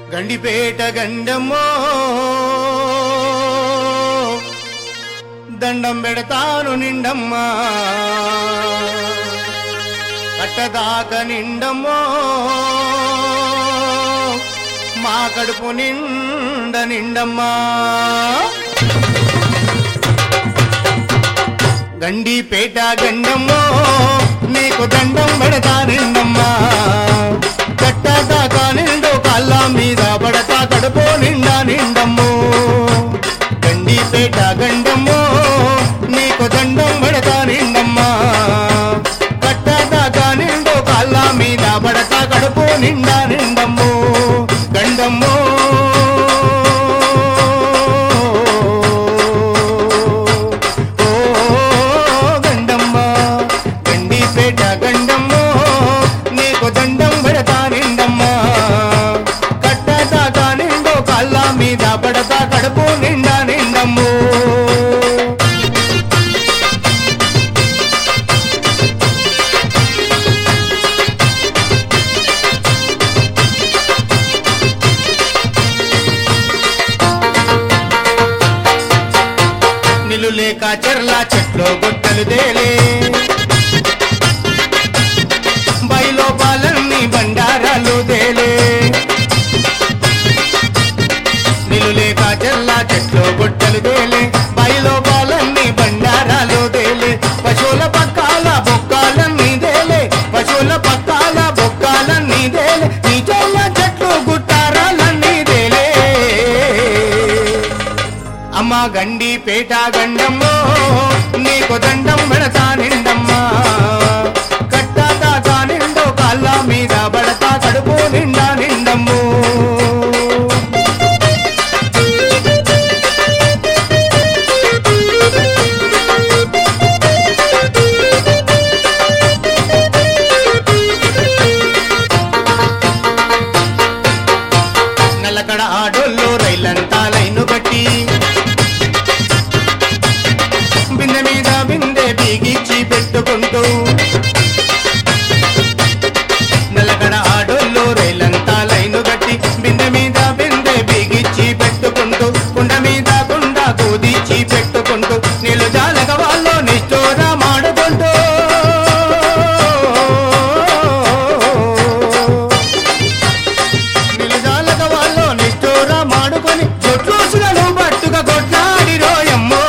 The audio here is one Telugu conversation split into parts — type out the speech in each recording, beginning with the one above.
గండిపేట గండమ్మో దండం పెడతాను నిండమ్మా కట్టదాక నిండమ్మో మా కడుపు నిండ నిండమ్మా గండిపేట గండమ్మో నీకు దండం పెడతా నిండమ్మా కట్టదాకా నిండు కళ్ళ మీద పడతా కడుపు నిండా నిండమ్మో గండిపేట గండమ్మో నీకు దండం పెడతా నిండమ్మా కట్టదాకా నిండు కళ్ళ మీద పడతా కడుపు నిండా నిండమ్మో గండమ్మో ఓ గండమ్మ గండిపేట గండమ్మ నీకు దండం పెడతా నిండమ్మ కట్టదాకా నిండు కళ్ళ మీద పడతా కడుపు నిండా నిండమ్మో నిలులేక చెర్ల చెట్లు గుట్టలు దేలే బయలో పాలన్నీ బండారాలు దేలే నిలులేక చెర్ల చెట్లు గుట్టలు దేలే బయలో పాలన్నీ బండారాలు దేలే పశువుల పక్కాల బొక్కాలన్నీ దేలే పశువుల పక్కాల బొక్కాలన్నీ దేలే నీ చెల్ల చెట్లు గుట్టారాలన్నీ దేలే అమ్మ గండి పేట గండమ్మో నీకు దండం పెడతా నిండమ్మా కట్టదాకా నిండు కాళ్ళ మీద పడతా కడుపు నిండా నిండమ్మో నల్లకడ ఆడోళ్ళు రైలంతా లైను కట్టి బిందె మీద బిందె బిగిచ్చి పెట్టుకుంటూ నల్లకడ ఆడోళ్ళు రైలంతా లైను కట్టి బిందె మీద బిందె బిగిచ్చి పెట్టుకుంటూ కుండ మీద కుండ కుదిచి పెట్టుకుంటూ నీళ్ళు జాలక వాళ్ళు నిష్ఠూర మాడుకుంటూ నిలజాలక వాళ్ళు నిష్ఠూర మాడుకొని జొట్లూసులను పట్టుగా కొట్లాడి రోయమ్మో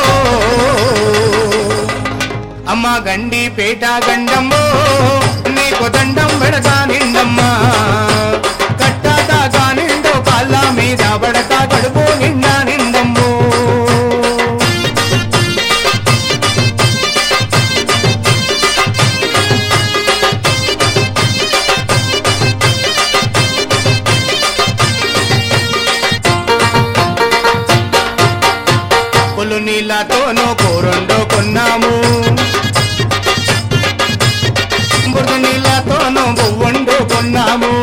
అమ్మ గండి పేట గండమ్మో నీకు దండం పెడతా నిండమ్మా కట్టదాకా నిండు కాళ్ళ మీద పడతా కడుపు నిండా నిండమ్మో పులు నీళ్ళతోనూ కూరండో కొన్నాము బురద నీళ్ళతోనూ బొవ్వండు కొన్నాము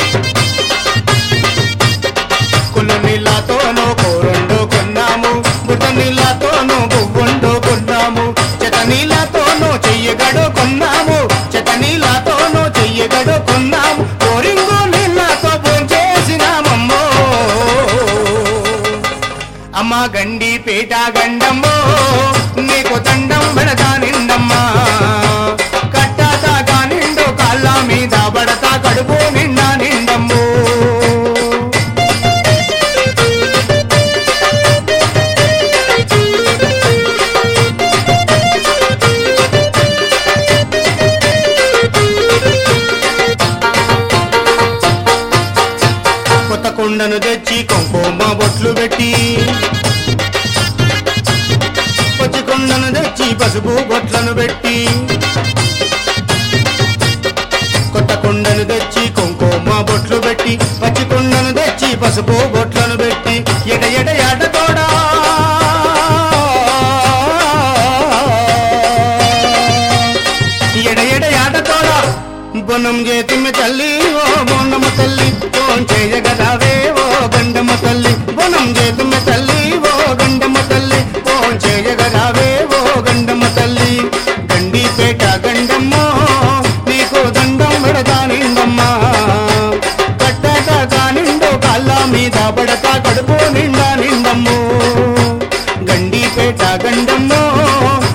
కులు నీళ్ళతోనూ కూరండు కొన్నాము బురద నీళ్ళతోనూ బొవ్వండు కొన్నాము చెత నీళ్ళతోనూ చెయ్యగడు కొన్నాము చెత నీళ్ళతోనూ చెయ్యగడు కొన్నాము కోరింగు నీళ్ళతో భోంచేసినామమ్మో అమ్మ గండి పేట గండమ్మో నీకు దండం పెడతా నిండమ్మా కట్టదాకా నిండు కాళ్ళ మీద పడతా కడుపు నిండా నిండమ్మో కొత్త కుండను తెచ్చి కుంకుమ బొట్లు పెట్టి పచ్చి కుండను తెచ్చి పసుపు బొట్లను పెట్టి కొత్త కుండను తెచ్చి కుంకుమ బొట్లు పెట్టి పచ్చి కుండను తెచ్చి పసుపు బొట్లను పెట్టి ఎడ ఎడ ఎడ తోడా ఎడ ఎడ ఎడ తోడా బొనం చేతిమ్మ తల్లి ఓ బొన్నమ్మ తల్లి ఫోన్ చేయగదావే ఓ గండమ్మ తల్లి బొనం చేతిమ్మ తల్లి ఓ గండమ్మ తల్లి ఫోన్ చేయగదావే ఓ గండమ్మ తల్లి గండిపేట గండమ్మ నీకు దండం పెడతా నిండమ్మా కట్టగా నిండు కళ్ళ మీ గండమ్మో